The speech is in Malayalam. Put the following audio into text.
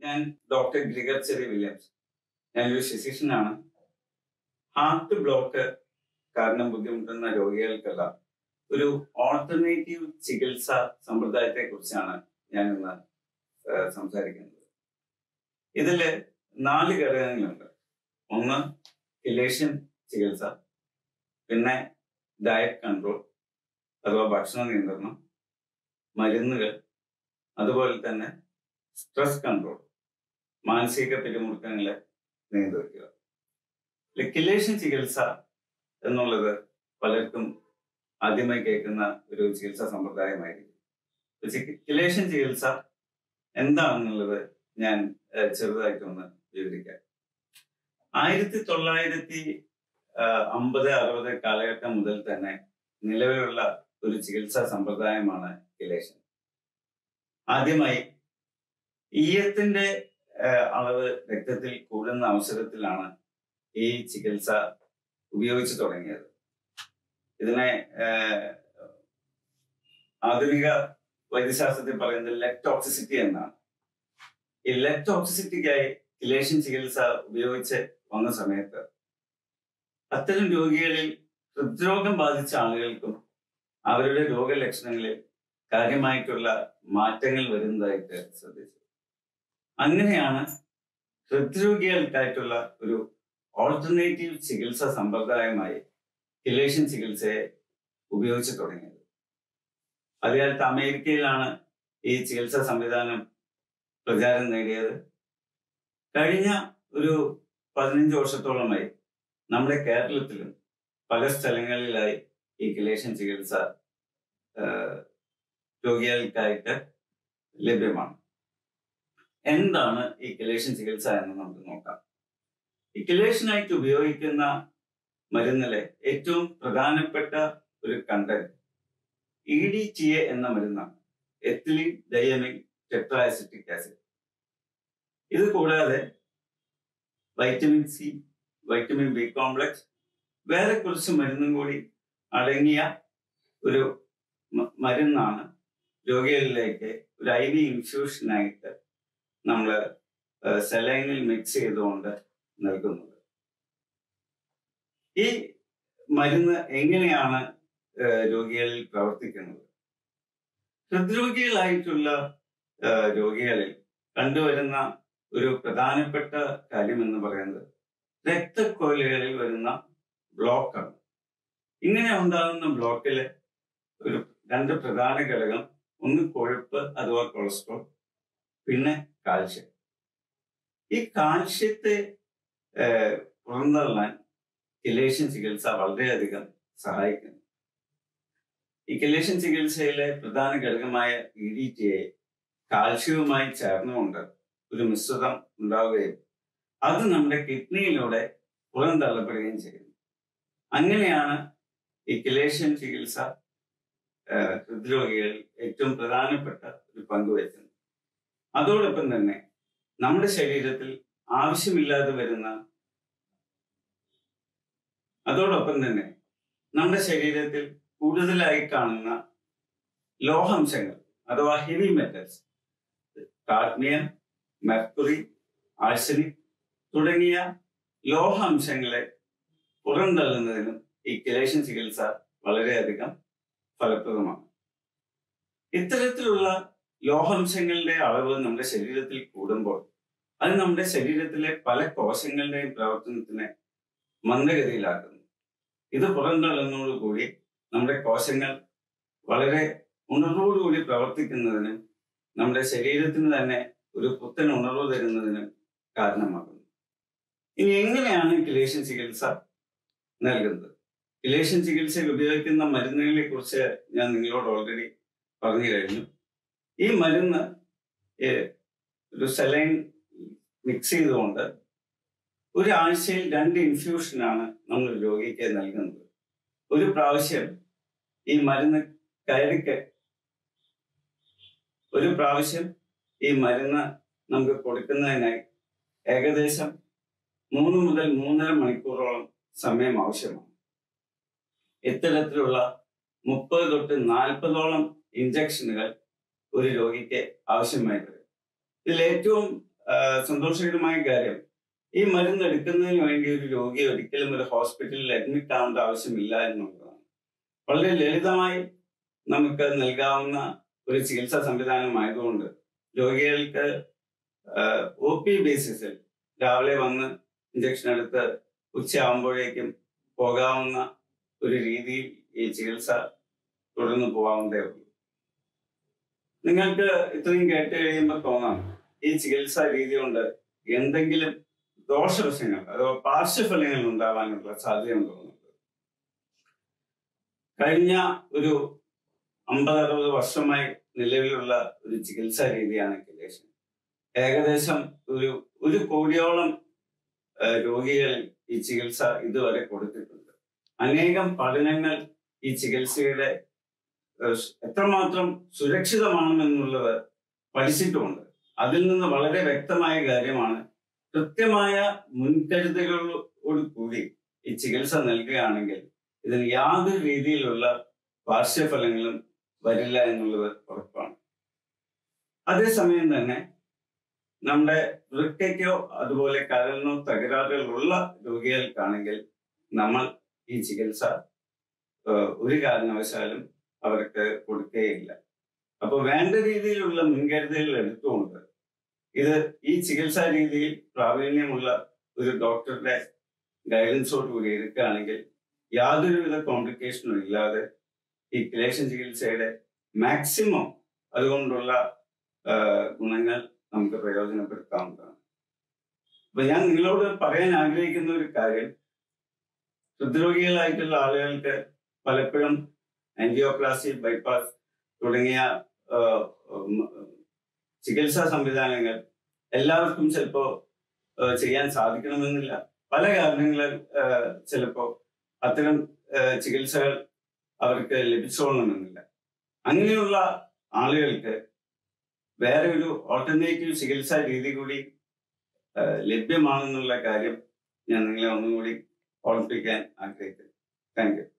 ഞാൻ ഡോക്ടർ ഗ്രിഗർ ചെറി വില്യംസ് ഞാനൊരു ഫിസിഷ്യനാണ് ഹാർട്ട് ബ്ലോക്ക് കാരണം ബുദ്ധിമുട്ടുന്ന രോഗികൾക്കെല്ലാം ഒരു ഓൾട്ടർനേറ്റീവ് ചികിത്സ സമ്പ്രദായത്തെ കുറിച്ചാണ് ഞാൻ ഇന്ന് ഏഹ്, സംസാരിക്കുന്നത് ഇതില് നാല് ഘടകങ്ങളുണ്ട് ഒന്ന് ഇലേഷൻ ചികിത്സ പിന്നെ ഡയറ്റ് കൺട്രോൾ അഥവാ ഭക്ഷണ നിയന്ത്രണം മരുന്നുകൾ അതുപോലെ തന്നെ സ്ട്രെസ് കൺട്രോൾ മാനസിക പിരിമുറുക്കങ്ങളെ നിയന്ത്രിക്കുക ലിക്വിലേഷൻ ചികിത്സ എന്നുള്ളത് പലർക്കും ആദ്യമായി കേൾക്കുന്ന ഒരു ചികിത്സാ സമ്പ്രദായമായിരിക്കും ലിക്വിലേഷൻ ചികിത്സ എന്താണെന്നുള്ളത് ഞാൻ ഏഹ്, ചെറുതായിട്ടൊന്ന് വിവരിക്കാം ആയിരത്തി തൊള്ളായിരത്തി ആഹ്, അമ്പത് അറുപത് കാലഘട്ടം മുതൽ തന്നെ നിലവിലുള്ള ഒരു ചികിത്സാ സമ്പ്രദായമാണ് കിലേഷൻ ആദ്യമായി ഈയത്തിന്റെ ആഹ്, അളവ് രക്തത്തിൽ കൂടുന്ന അവസരത്തിലാണ് ഈ ചികിത്സ ഉപയോഗിച്ചു തുടങ്ങിയത് ഇതിനെ ആഹ്, ആധുനിക വൈദ്യശാസ്ത്രത്തിൽ പറയുന്നത് ലെക്ടോക്സിസിറ്റി എന്നാണ് ഈ ലെക്ടോക്സിസിറ്റിക്കായി കിലേഷൻ ചികിത്സ ഉപയോഗിച്ച് വന്ന സമയത്ത് അത്തരം രോഗികളിൽ ഹൃദ്രോഗം ബാധിച്ച ആളുകൾക്കും അവരുടെ രോഗലക്ഷണങ്ങളിൽ കാര്യമായിട്ടുള്ള മാറ്റങ്ങൾ വരുന്നതായിട്ട് ശ്രദ്ധിച്ചു അങ്ങനെയാണ് ഹൃദ്രോഗികൾക്കായിട്ടുള്ള ഒരു ഓൾട്ടർനേറ്റീവ് ചികിത്സാ സമ്പ്രദായമായി കിലേഷൻ ചികിത്സയെ ഉപയോഗിച്ചു തുടങ്ങിയത് അതുകാലത്ത് അമേരിക്കയിലാണ് ഈ ചികിത്സാ സംവിധാനം പ്രചാരം നേടിയത് കഴിഞ്ഞ ഒരു പതിനഞ്ച് വർഷത്തോളമായി നമ്മുടെ കേരളത്തിലും പല സ്ഥലങ്ങളിലായി ഈ കിലേഷൻ ചികിത്സ ആഹ്, രോഗികൾക്കായിട്ട് ലഭ്യമാണ് എന്താണ് ഈ കിലേഷൻ ചികിത്സ എന്ന് നമുക്ക് നോക്കാം ഈ കിലേഷനായിട്ട് ഉപയോഗിക്കുന്ന മരുന്നിലെ ഏറ്റവും പ്രധാനപ്പെട്ട ഒരു content E D T A എന്ന മരുന്നാണ് എത്തിലിൻ ഡയമിൻ ടെട്രാസിറ്റിക് ആസിഡ് ഇത് കൂടാതെ vitamin C vitamin B complex വേറെ കുറച്ച് മരുന്നും കൂടി അടങ്ങിയ ഒരു മ- മരുന്നാണ് രോഗികളിലേക്ക് ഒരു ഐ വി ഇൻഫ്യൂഷനായിട്ട് നമ്മൾ സെലൈനിൽ മിക്സ് ചെയ്തുകൊണ്ട് നൽകുന്നത് ഈ മരുന്ന് എങ്ങനെയാണ് ഏഹ്, രോഗികളിൽ പ്രവർത്തിക്കുന്നത് ഹൃദ്രോഗികളായിട്ടുള്ള ഏഹ്, രോഗികളിൽ കണ്ടുവരുന്ന ഒരു പ്രധാനപ്പെട്ട കാര്യം എന്ന് പറയുന്നത് രക്തക്കൊഴലുകളിൽ വരുന്ന ബ്ലോക്കാണ് ഇങ്ങനെ ഉണ്ടാകുന്ന ബ്ലോക്കില് ഒരു രണ്ട് പ്രധാന ഘടകം ഒന്ന് കൊഴുപ്പ് അഥവാ കൊളസ്ട്രോൾ പിന്നെ കാൽഷ്യം ഈ കാൽഷ്യത്തെ ഏഹ്, പുറന്തള്ളാൻ കിലേഷൻ ചികിത്സ വളരെയധികം സഹായിക്കുന്നു ഈ കിലേഷൻ ചികിത്സയിലെ പ്രധാന ഘടകമായ ഇ ഡി ടി എ കാൽഷ്യവുമായി ചേർന്നുകൊണ്ട് ഒരു മിശ്രിതം ഉണ്ടാവുകയും അത് നമ്മുടെ കിഡ്നിയിലൂടെ പുറന്തള്ളപ്പെടുകയും ചെയ്യുന്നു അങ്ങനെയാണ് ഈ കിലേഷൻ ചികിത്സ ഏഹ്, ഹൃദ്രോഗികളിൽ ഏറ്റവും പ്രധാനപ്പെട്ട ഒരു പങ്ക് വഹിക്കുന്നത് അതോടൊപ്പം തന്നെ നമ്മുടെ ശരീരത്തിൽ ആവശ്യമില്ലാതെ വരുന്ന അതോടൊപ്പം തന്നെ നമ്മുടെ ശരീരത്തിൽ കൂടുതലായി കാണുന്ന ലോഹാംശങ്ങൾ അഥവാ heavy metals cadmium mercury arsenic തുടങ്ങിയ ലോഹാംശങ്ങളെ പുറന്തള്ളുന്നതിനും ഈ കിലേഷൻ ചികിത്സ വളരെയധികം ഫലപ്രദമാണ് ഇത്തരത്തിലുള്ള ലോഹാംശങ്ങളുടെ അളവ് നമ്മുടെ ശരീരത്തിൽ കൂടുമ്പോൾ അത് നമ്മുടെ ശരീരത്തിലെ പല കോശങ്ങളുടെയും പ്രവർത്തനത്തിനെ മന്ദഗതിയിലാക്കുന്നു ഇത് പുറന്തള്ളുന്നതോടുകൂടി നമ്മുടെ കോശങ്ങൾ വളരെ ഉണർവോടുകൂടി പ്രവർത്തിക്കുന്നതിനും നമ്മുടെ ശരീരത്തിന് തന്നെ ഒരു പുത്തൻ ഉണർവ് തരുന്നതിനും കാരണമാകുന്നു ഇനി എങ്ങനെയാണ് കിലേഷൻ ചികിത്സ നൽകുന്നത് കിലേഷൻ ചികിത്സയിൽ ഉപയോഗിക്കുന്ന മരുന്നുകളെ കുറിച്ച് ഞാൻ നിങ്ങളോട് ഓൾറെഡി പറഞ്ഞു കഴിഞ്ഞു ഈ മരുന്ന് ഏഹ്, ഒരു സെലൈൻ മിക്സ് ചെയ്തുകൊണ്ട് ഒരു ആഴ്ചയിൽ രണ്ട് ഇൻഫ്യൂഷനാണ് നമ്മൾ രോഗിക്ക് നൽകുന്നത് ഒരു പ്രാവശ്യം ഈ മരുന്ന് കയറിക്ക് ഒരു പ്രാവശ്യം ഈ മരുന്ന് നമുക്ക് കൊടുക്കുന്നതിനായി ഏകദേശം മൂന്ന് മുതൽ മൂന്നര മണിക്കൂറോളം സമയം ആവശ്യമാണ് ഇത്തരത്തിലുള്ള മുപ്പത് തൊട്ട് നാൽപ്പതോളം ഇഞ്ചക്ഷനുകൾ ഒരു രോഗിക്ക് ആവശ്യമായി വരും ഇതിൽ ഏറ്റവും ആ, സന്തോഷകരമായ കാര്യം ഈ മരുന്ന് എടുക്കുന്നതിന് വേണ്ടി ഒരു രോഗി ഒരിക്കലും ഒരു ഹോസ്പിറ്റലിൽ അഡ്മിറ്റ് ആവേണ്ട ആവശ്യമില്ല എന്നുള്ളതാണ് വളരെ ലളിതമായി നമുക്ക് നൽകാവുന്ന ഒരു ചികിത്സാ സംവിധാനമായതുകൊണ്ട് രോഗികൾക്ക് ഒ പി ബേസിസിൽ രാവിലെ വന്ന് ഇഞ്ചക്ഷൻ എടുത്ത് ഉച്ചയാകുമ്പോഴേക്കും പോകാവുന്ന ഒരു രീതിയിൽ ഈ ചികിത്സ തുടർന്ന് പോകാവുന്നതേ ഉള്ളൂ നിങ്ങൾക്ക് ഇത്രയും കേട്ട് കഴിയുമ്പോൾ തോന്നാം ഈ ചികിത്സാ രീതി കൊണ്ട് എന്തെങ്കിലും ദോഷവശങ്ങൾ അഥവാ പാർശ്വഫലങ്ങൾ ഉണ്ടാവാനുള്ള സാധ്യതയുണ്ടോ എന്നുള്ളത് കഴിഞ്ഞ ഒരു അമ്പത് അറുപത് വർഷമായി നിലവിലുള്ള ഒരു ചികിത്സാ രീതിയാണ് കിലേഷൻ ഏകദേശം ഒരു ഒരു കോടിയോളം ആ, രോഗികളിൽ ഈ ചികിത്സ ഇതുവരെ കൊടുത്തിട്ടുണ്ട് അനേകം പഠനങ്ങൾ ഈ ചികിത്സയുടെ ആ, സ് എത്രമാത്രം സുരക്ഷിതമാണെന്നുള്ളത് പഠിച്ചിട്ടുമുണ്ട് അതിൽ നിന്ന് വളരെ വ്യക്തമായ കാര്യമാണ് കൃത്യമായ മുൻകരുതലുകളോട് കൂടി ഈ ചികിത്സ നൽകുകയാണെങ്കിൽ ഇതിന് യാതൊരു രീതിയിലുള്ള പാർശ്വഫലങ്ങളും വരില്ല എന്നുള്ളത് ഉറപ്പാണ് അതേസമയം തന്നെ നമ്മുടെ വൃക്കയ്ക്കോ അതുപോലെ കരളിനോ തകരാറുകളുള്ള രോഗികൾക്കാണെങ്കിൽ നമ്മൾ ഈ ചികിത്സ ഏഹ്, ഒരു കാരണവശാലും അവർക്ക് കൊടുക്കുകയില്ല അപ്പൊ വേണ്ട രീതിയിലുള്ള മുൻകരുതലുകൾ എടുത്തുകൊണ്ട് ഇത് ഈ ചികിത്സാ രീതിയിൽ പ്രാവീണ്യമുള്ള ഒരു ഡോക്ടറുടെ ഗൈഡൻസോട് കൂടി എടുക്കുകയാണെങ്കിൽ യാതൊരുവിധ കോംപ്ലിക്കേഷനും ഇല്ലാതെ ഈ ക്ലേഷൻ ചികിത്സയുടെ മാക്സിമം അതുകൊണ്ടുള്ള ആ, ഗുണങ്ങൾ നമുക്ക് പ്രയോജനപ്പെടുത്താവുന്നതാണ് അപ്പൊ ഞാൻ നിങ്ങളോട് പറയാൻ ആഗ്രഹിക്കുന്ന ഒരു കാര്യം ഹൃദ്രോഗികളായിട്ടുള്ള ആളുകൾക്ക് പലപ്പോഴും ആൻജിയോപ്ലാസി ബൈപ്പാസ് തുടങ്ങിയ ആ, ഉം, ചികിത്സാ സംവിധാനങ്ങൾ എല്ലാവർക്കും ചിലപ്പോ ആ, ചെയ്യാൻ സാധിക്കണമെന്നില്ല പല കാരണങ്ങളാൽ ആ, ചിലപ്പോ അത്തരം ആ, ചികിത്സകൾ അവർക്ക് ലഭിച്ചോളണമെന്നില്ല അങ്ങനെയുള്ള ആളുകൾക്ക് വേറെ ഒരു ഓൾട്ടർനേറ്റീവ് ചികിത്സാ രീതി കൂടി ആ, ലഭ്യമാണെന്നുള്ള കാര്യം ഞാൻ നിങ്ങളെ ഒന്നുകൂടി ഓർമ്മിപ്പിക്കാൻ ആഗ്രഹിക്കുന്നു താങ്ക് യു